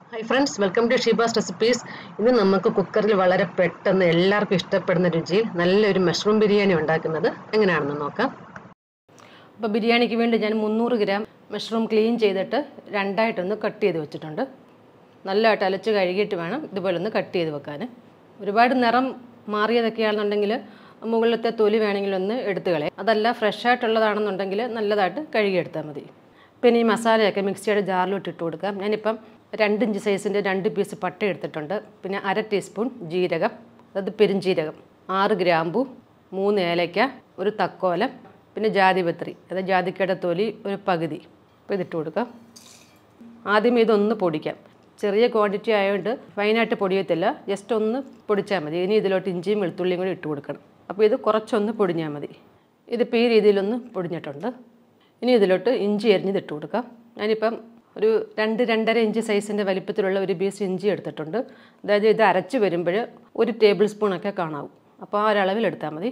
hi friends welcome to Sheeba's recipes ഇന്ന് നമുക്ക് കുക്കറിൽ വളരെ പെട്ടെന്ന് എല്ലാവർക്കും ഇഷ്ടപ്പെടുന്ന രുചിയിൽ നല്ലൊരു മഷ്റൂം ബിരിയാണി ഉണ്ടാക്കുന്നത് എങ്ങനെയാണെന്ന് നോക്കാം അപ്പോൾ ബിരിയാണിക്ക് വേണ്ടി ഞാൻ മുന്നൂറ് ഗ്രാം മഷ്റൂം ക്ലീൻ ചെയ്തിട്ട് രണ്ടായിട്ടൊന്ന് കട്ട് ചെയ്ത് വെച്ചിട്ടുണ്ട് നല്ലതായിട്ട് അലച്ച് കഴുകിയിട്ട് വേണം ഇതുപോലെ ഒന്ന് കട്ട് ചെയ്ത് വെക്കാൻ ഒരുപാട് നിറം മാറിയതൊക്കെയാണെന്നുണ്ടെങ്കിൽ മുകളിലത്തെ തൊലി വേണമെങ്കിൽ ഒന്ന് എടുത്ത് കളയാം അതല്ല ഫ്രഷ് ആയിട്ടുള്ളതാണെന്നുണ്ടെങ്കിൽ നല്ലതായിട്ട് കഴുകിയെടുത്താൽ മതി പിന്നെ ഈ മസാലയൊക്കെ മിക്സിയുടെ ജാറിലോട്ട് ഇട്ട് കൊടുക്കാം ഞാനിപ്പം രണ്ട് ഇഞ്ച് സൈസിൻ്റെ രണ്ട് പീസ് പട്ട എടുത്തിട്ടുണ്ട് പിന്നെ അര ടീസ്പൂൺ ജീരകം അതായത് പെരുംജീരകം ആറ് ഗ്രാമ്പു മൂന്ന് ഏലയ്ക്ക ഒരു തക്കോലം പിന്നെ ജാതിപത്രി അതായത് ജാതിക്കയുടെ തൊലി ഒരു പകുതി അപ്പോൾ ഇതിട്ട് കൊടുക്കാം ആദ്യം ഇതൊന്ന് പൊടിക്കാം ചെറിയ ക്വാണ്ടിറ്റി ആയതുകൊണ്ട് ഫൈനായിട്ട് പൊടിയത്തില്ല ജസ്റ്റ് ഒന്ന് പൊടിച്ചാൽ മതി ഇനി ഇതിലോട്ട് ഇഞ്ചിയും വെളുത്തുള്ളിയും കൂടി ഇട്ട് കൊടുക്കണം അപ്പോൾ ഇത് കുറച്ചൊന്ന് പൊടിഞ്ഞാൽ മതി ഇതിപ്പോൾ ഈ രീതിയിലൊന്ന് പൊടിഞ്ഞിട്ടുണ്ട് ഇനി ഇതിലോട്ട് ഇഞ്ചി അരിഞ്ഞത് ഇട്ട് കൊടുക്കാം ഞാനിപ്പം ഒരു രണ്ട് രണ്ടര ഇഞ്ച് സൈസിൻ്റെ വലിപ്പത്തിലുള്ള ഒരു പീസ് ഇഞ്ചി എടുത്തിട്ടുണ്ട് അതായത് ഇത് അരച്ച് വരുമ്പോൾ ഒരു ടേബിൾ സ്പൂണൊക്കെ കാണാവും അപ്പോൾ ആ ഒരളവിൽ എടുത്താൽ മതി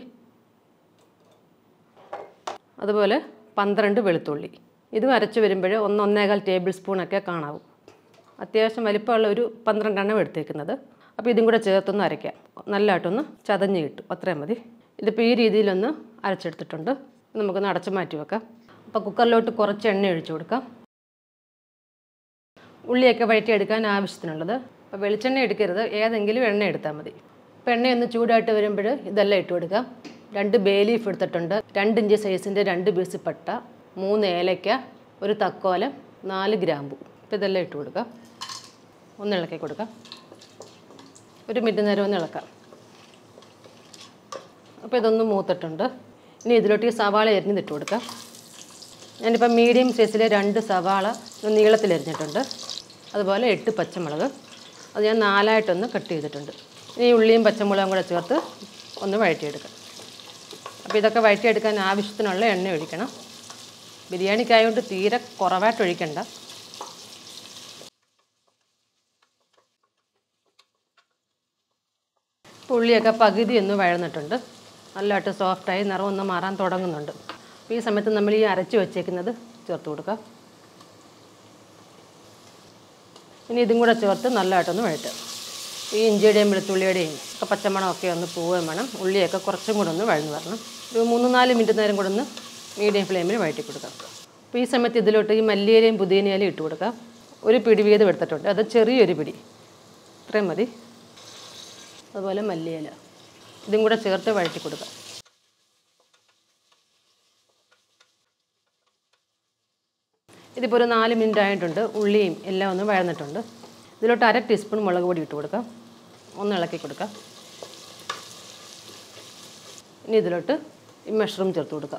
അതുപോലെ പന്ത്രണ്ട് വെളുത്തുള്ളി ഇതും അരച്ച് വരുമ്പോൾ ഒന്ന് ഒന്നേകാൽ ടേബിൾ സ്പൂണൊക്കെ കാണാവും അത്യാവശ്യം വലിപ്പമുള്ള ഒരു പന്ത്രണ്ടെണ്ണം എടുത്തേക്കുന്നത് അപ്പോൾ ഇതും കൂടെ ചേർത്തൊന്ന് അരയ്ക്കാം നല്ലതായിട്ടൊന്ന് ചതഞ്ഞ് കിട്ടും അത്രയും മതി ഇതിപ്പോൾ ഈ രീതിയിലൊന്ന് അരച്ചെടുത്തിട്ടുണ്ട് നമുക്കൊന്ന് അടച്ച് മാറ്റി വെക്കാം അപ്പോൾ കുക്കറിലോട്ട് കുറച്ച് എണ്ണ ഒഴിച്ചു കൊടുക്കാം ഉള്ളിയൊക്കെ വഴറ്റിയെടുക്കാൻ ആവശ്യത്തിനുള്ളത് അപ്പോൾ വെളിച്ചെണ്ണ എടുക്കരുത് ഏതെങ്കിലും എണ്ണ എടുത്താൽ മതി അപ്പോൾ എണ്ണയൊന്ന് ചൂടായിട്ട് വരുമ്പോൾ ഇതെല്ലാം ഇട്ട് കൊടുക്കാം രണ്ട് ബേ ലീഫ് എടുത്തിട്ടുണ്ട് രണ്ട് ഇഞ്ച് സൈസിൻ്റെ രണ്ട് പീസ് പട്ട മൂന്ന് ഏലയ്ക്ക ഒരു തക്കോലം നാല് ഗ്രാമ്പു അപ്പോൾ ഇതെല്ലാം ഇട്ട് കൊടുക്കാം ഒന്ന് ഇളക്കി കൊടുക്കാം ഒരു മിനിറ്റ് നേരം ഒന്ന് ഇളക്കാം അപ്പോൾ ഇതൊന്ന് മൂത്തിട്ടുണ്ട് ഇനി ഇതിലോട്ട് ഈ സവാള എരിഞ്ഞിട്ട് ഇട്ട് കൊടുക്കാം ഞാനിപ്പോൾ മീഡിയം സൈസിലെ രണ്ട് സവാള നീളത്തിൽ എരിഞ്ഞിട്ടുണ്ട് അതുപോലെ എട്ട് പച്ചമുളക് അത് ഞാൻ നാലായിട്ടൊന്ന് കട്ട് ചെയ്തിട്ടുണ്ട് ഇനി ഉള്ളിയും പച്ചമുളകും കൂടെ ചേർത്ത് ഒന്ന് വഴറ്റിയെടുക്കാം അപ്പോൾ ഇതൊക്കെ വഴറ്റിയെടുക്കാൻ ആവശ്യത്തിനുള്ള എണ്ണ ഒഴിക്കണം ബിരിയാണിക്കായതുകൊണ്ട് തീരെ കുറവായിട്ട് ഒഴിക്കണ്ട ഉള്ളിയൊക്കെ പകുതി ഒന്ന് വഴന്നിട്ടുണ്ട് നല്ലതായിട്ട് സോഫ്റ്റായി നിറമൊന്ന് മാറാൻ തുടങ്ങുന്നുണ്ട് അപ്പോൾ ഈ സമയത്ത് നമ്മൾ ഈ അരച്ച് വെച്ചേക്കുന്നത് ചേർത്ത് കൊടുക്കാം ഇനി ഇതും കൂടെ ചേർത്ത് നല്ലതായിട്ടൊന്ന് വഴറ്റുക ഈ ഇഞ്ചിയുടെയും വെളുത്തുള്ളിയുടെയും ഒക്കെ പച്ചമണമൊക്കെ ഒന്ന് പോവുകയും വേണം ഉള്ളിയൊക്കെ കുറച്ചും കൂടെ ഒന്ന് വഴന്ന് വരണം ഒരു മൂന്ന് നാല് മിനിറ്റ് നേരം കൂടെ ഒന്ന് മീഡിയം ഫ്ലെയിമിൽ വഴറ്റി കൊടുക്കാം അപ്പോൾ ഈ സമയത്ത് ഇതിലോട്ട് ഈ മല്ലിയിലയും പുതിനയിലയും ഇട്ട് കൊടുക്കാം ഒരു പിടി വീതം എടുത്തിട്ടുണ്ട് അത് ചെറിയൊരു പിടി ഇത്രയും മതി അതുപോലെ മല്ലിയില ഇതും കൂടെ ചേർത്ത് വഴറ്റി കൊടുക്കാം ഇതിപ്പോൾ ഒരു നാല് മിനിറ്റ് ആയിട്ടുണ്ട് ഉള്ളിയും എല്ലാം ഒന്ന് വഴന്നിട്ടുണ്ട് ഇതിലോട്ട് അര ടീസ്പൂൺ മുളക് പൊടി ഇട്ട് കൊടുക്കാം ഒന്ന് ഇളക്കി കൊടുക്കാം ഇനി ഇതിലോട്ട് ഈ മഷ്റൂം ചേർത്ത് കൊടുക്കാം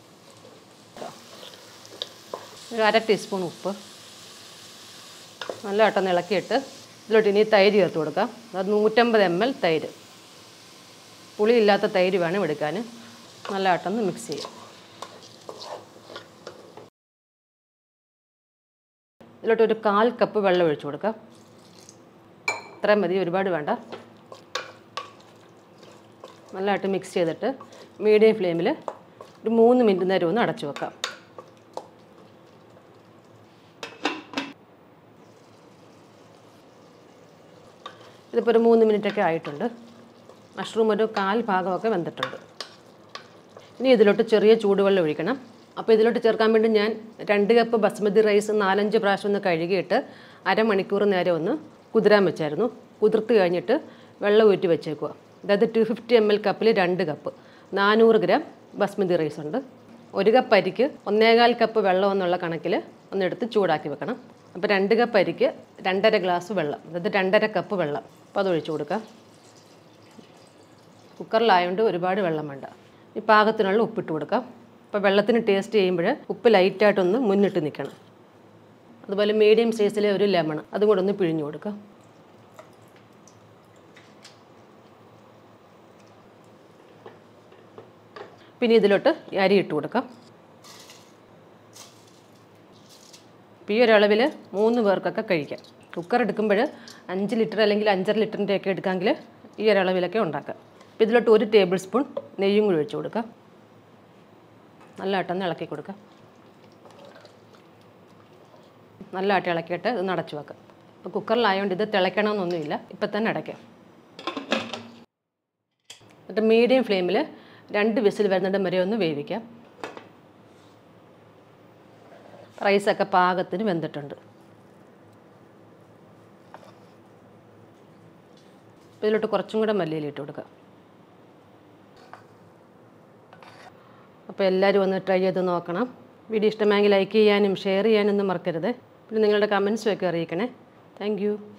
ഒരു അര ടീസ്പൂൺ ഉപ്പ് നല്ലതായിട്ടൊന്ന് ഇളക്കിയിട്ട് ഇതിലോട്ട് ഇനി തൈര് ചേർത്ത് കൊടുക്കാം അത് നൂറ്റമ്പത് എം എൽ തൈര് പുളിയില്ലാത്ത തൈര് വേണം എടുക്കാൻ നല്ലതായിട്ടൊന്ന് മിക്സ് ചെയ്യാം ഇതിലോട്ട് ഒരു കാൽ കപ്പ് വെള്ളം ഒഴിച്ചു കൊടുക്കാം ഇത്രയും മതി ഒരുപാട് വേണ്ട നല്ലതായിട്ട് മിക്സ് ചെയ്തിട്ട് മീഡിയം ഫ്ലെയിമിൽ ഒരു മൂന്ന് മിനിറ്റ് നേരം ഒന്ന് അടച്ചു വെക്കാം ഇതിപ്പോൾ ഒരു മൂന്ന് മിനിറ്റൊക്കെ ആയിട്ടുണ്ട് മഷ്റൂം ഒരു കാൽ ഭാഗമൊക്കെ വെന്തിട്ടുണ്ട് ഇനി ഇതിലോട്ട് ചെറിയ ചൂടുവെള്ളം ഒഴിക്കണം അപ്പോൾ ഇതിലോട്ട് ചേർക്കാൻ വേണ്ടി ഞാൻ രണ്ട് കപ്പ് ബസ്മതി റൈസ് നാലഞ്ച് പ്രാവശ്യം ഒന്ന് കഴുകിയിട്ട് അരമണിക്കൂർ നേരം ഒന്ന് കുതിരാൻ വെച്ചായിരുന്നു കുതിർത്ത് കഴിഞ്ഞിട്ട് വെള്ളം ഊറ്റി വെച്ചേക്കുക അതായത് ടു ഫിഫ്റ്റി എം എൽ കപ്പിൽ രണ്ട് കപ്പ് നാനൂറ് ഗ്രാം ബസ്മതി റൈസ് ഉണ്ട് ഒരു കപ്പ് അരിക്ക് ഒന്നേകാൽ കപ്പ് വെള്ളം എന്നുള്ള കണക്കിൽ ഒന്നെടുത്ത് ചൂടാക്കി വെക്കണം അപ്പോൾ രണ്ട് കപ്പ് അരിക്ക് രണ്ടര ഗ്ലാസ് വെള്ളം അതായത് രണ്ടര കപ്പ് വെള്ളം അപ്പോൾ അത് ഒഴിച്ചു കൊടുക്കാം കുക്കറിലായതുകൊണ്ട് ഒരുപാട് വെള്ളം വേണ്ട ഈ പാകത്തിനുള്ള ഉപ്പിട്ട് കൊടുക്കാം അപ്പോൾ വെള്ളത്തിന് ടേസ്റ്റ് ചെയ്യുമ്പോൾ ഉപ്പ് ലൈറ്റായിട്ടൊന്ന് മുന്നിട്ട് നിൽക്കണം അതുപോലെ മീഡിയം സൈസിലെ ഒരു ലെമൺ അതും കൂടെ ഒന്ന് പിഴിഞ്ഞു കൊടുക്കാം പിന്നെ ഇതിലോട്ട് അരി ഇട്ട് കൊടുക്കാം ഇപ്പോൾ ഈ ഒരളവിൽ മൂന്ന് പേർക്കൊക്കെ കഴിക്കാം കുക്കർ എടുക്കുമ്പോൾ അഞ്ച് ലിറ്റർ അല്ലെങ്കിൽ അഞ്ചര ലിറ്ററിൻ്റെ ഒക്കെ എടുക്കാമെങ്കിൽ ഈ ഒരളവിലൊക്കെ ഉണ്ടാക്കാം അപ്പോൾ ഇതിലോട്ട് ഒരു ടേബിൾ സ്പൂൺ നെയ്യും കൂടി ഒഴിച്ചു കൊടുക്കാം നല്ലതായിട്ടൊന്ന് ഇളക്കി കൊടുക്കാം നല്ലതായിട്ട് ഇളക്കിയിട്ട് ഇത് നടച്ചു വെക്കാം അപ്പോൾ കുക്കറിലായതുകൊണ്ട് ഇത് തിളയ്ക്കണമെന്നൊന്നുമില്ല ഇപ്പം തന്നെ അടയ്ക്കാം എന്നിട്ട് മീഡിയം ഫ്ലെയിമിൽ രണ്ട് വിസിൽ വരുന്നിടം വരെ ഒന്ന് വേവിക്കാം റൈസൊക്കെ പാകത്തിന് വെന്തിട്ടുണ്ട് അപ്പോൾ ഇതിലോട്ട് കുറച്ചും കൂടെ മല്ലിയില ഇട്ട് കൊടുക്കാം അപ്പോൾ എല്ലാവരും ഒന്ന് ട്രൈ ചെയ്ത് നോക്കണം വീഡിയോ ഇഷ്ടമായെങ്കിൽ ലൈക്ക് ചെയ്യാനും ഷെയർ ചെയ്യാനൊന്നും മറക്കരുത് പിന്നെ നിങ്ങളുടെ കമൻസും ഒക്കെ അറിയിക്കണേ താങ്ക്